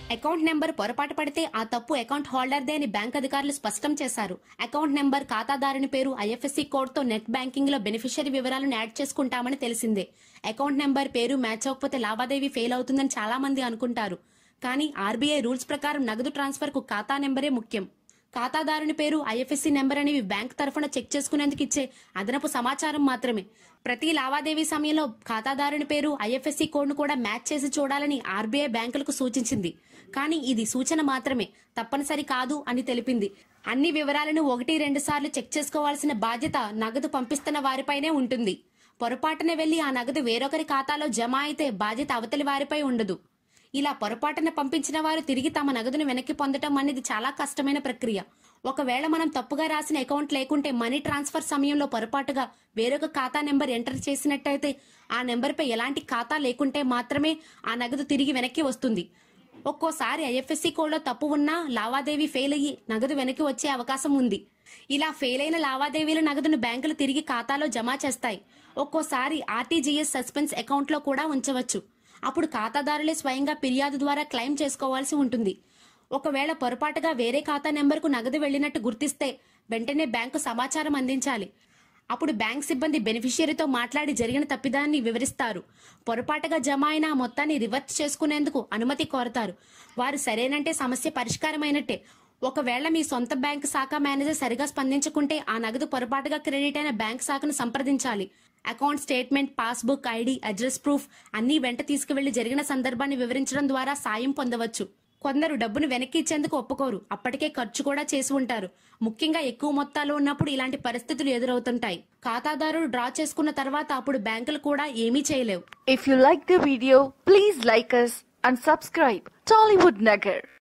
Account number పొరపాటు పడితే ఆ తప్పు అకౌంట్ హోల్డర్దే అని బ్యాంక్ అధికారులు స్పష్టం చేశారు అకౌంట్ నెంబర్ ఖాతాదారుని పేరు ఐఎఫ్ఎస్సి కోడ్ తో నెట్ బ్యాంకింగ్ లో బెనిఫిషియరీ వివరాలను యాడ్ చేసుకుంటామని తెలిసిందే అకౌంట్ నెంబర్ పేరు మ్యాచ్ అవ్వకపోతే లావాదేవీ ఫెయిల్ అవుతుందని చాలా మంది అనుకుంటారు కానీ ఆర్బీఐ రూల్స్ ప్రకారం నగదు ట్రాన్స్ఫర్ కు ఖాతా నెంబరే ముఖ్యం ఖాతాదారుని పేరు ఐఎఫ్ఎస్సి నెంబర్ అనేవి బ్యాంక్ తరఫున చెక్ చేసుకునేందుకు ఇచ్చే అదనపు సమాచారం మాత్రమే ప్రతి లావాదేవీ సమయంలో ఖాతాదారుని పేరు ఐఎఫ్ఎస్సి కోడ్ను కూడా మ్యాచ్ చేసి చూడాలని ఆర్బీఐ బ్యాంకులకు సూచించింది కానీ ఇది సూచన మాత్రమే తప్పనిసరి కాదు అని తెలిపింది అన్ని వివరాలను ఒకటి రెండు సార్లు చెక్ చేసుకోవాల్సిన బాధ్యత నగదు పంపిస్తున్న వారిపైనే ఉంటుంది పొరపాటున వెళ్లి ఆ నగదు వేరొకరి ఖాతాలో జమ అయితే బాధ్యత అవతలి వారిపై ఉండదు ఇలా పొరపాటున పంపించిన వారు తిరిగి తమ నగదును వెనక్కి పొందటం అనేది చాలా కష్టమైన ప్రక్రియ ఒకవేళ మనం తప్పుగా రాసిన అకౌంట్ లేకుంటే మనీ ట్రాన్స్ఫర్ సమయంలో పొరపాటుగా వేరొక ఖాతా నెంబర్ ఎంటర్ చేసినట్టయితే ఆ నెంబర్పై ఎలాంటి ఖాతా లేకుంటే మాత్రమే ఆ నగదు తిరిగి వెనక్కి వస్తుంది ఒక్కోసారి ఐఎఫ్ఎస్సి కోడ్లో తప్పు ఉన్నా లావాదేవీ ఫెయిల్ అయ్యి నగదు వెనక్కి వచ్చే అవకాశం ఉంది ఇలా ఫెయిల్ అయిన లావాదేవీల నగదును బ్యాంకులు తిరిగి ఖాతాలో జమ చేస్తాయి ఒక్కోసారి ఆర్టీజీఎస్ సస్పెన్స్ అకౌంట్లో కూడా ఉంచవచ్చు అప్పుడు ఖాతాదారులే స్వయంగా ఫిర్యాదు ద్వారా క్లెయిమ్ చేసుకోవాల్సి ఉంటుంది ఒకవేళ పొరపాటుగా వేరే ఖాతా నెంబర్కు నగదు వెళ్లినట్టు గుర్తిస్తే వెంటనే బ్యాంకు సమాచారం అందించాలి అప్పుడు బ్యాంక్ సిబ్బంది బెనిఫిషియరీతో మాట్లాడి జరిగిన తప్పిదాన్ని వివరిస్తారు పొరపాటుగా జమ అయిన ఆ మొత్తాన్ని రివర్స్ చేసుకునేందుకు అనుమతి కోరతారు వారు సరేనంటే సమస్య పరిష్కారమైనట్టే ఒకవేళ మీ సొంత బ్యాంక్ శాఖ మేనేజర్ సరిగా స్పందించకుంటే ఆ నగదు పొరపాటుగా క్రెడిట్ అయిన బ్యాంక్ శాఖను సంప్రదించాలి account statement passbook ID address proof అన్ని వెంట తీసుకువెళ్లి జరిగిన సందర్భాన్ని వివరించడం ద్వారా సాయం పొందవచ్చు కొందరు డబ్బును వెనక్కి ఇచ్చేందుకు ఒప్పుకోరు అప్పటికే ఖర్చు కూడా చేసి ఉంటారు ముఖ్యంగా ఎక్కువ మొత్తాలు ఉన్నప్పుడు ఇలాంటి పరిస్థితులు ఎదురవుతుంటాయి ఖాతాదారుడు డ్రా చేసుకున్న తర్వాత అప్పుడు బ్యాంకులు కూడా ఏమీ చేయలేవు If you like the video, please like us and subscribe. Tollywood Nagar.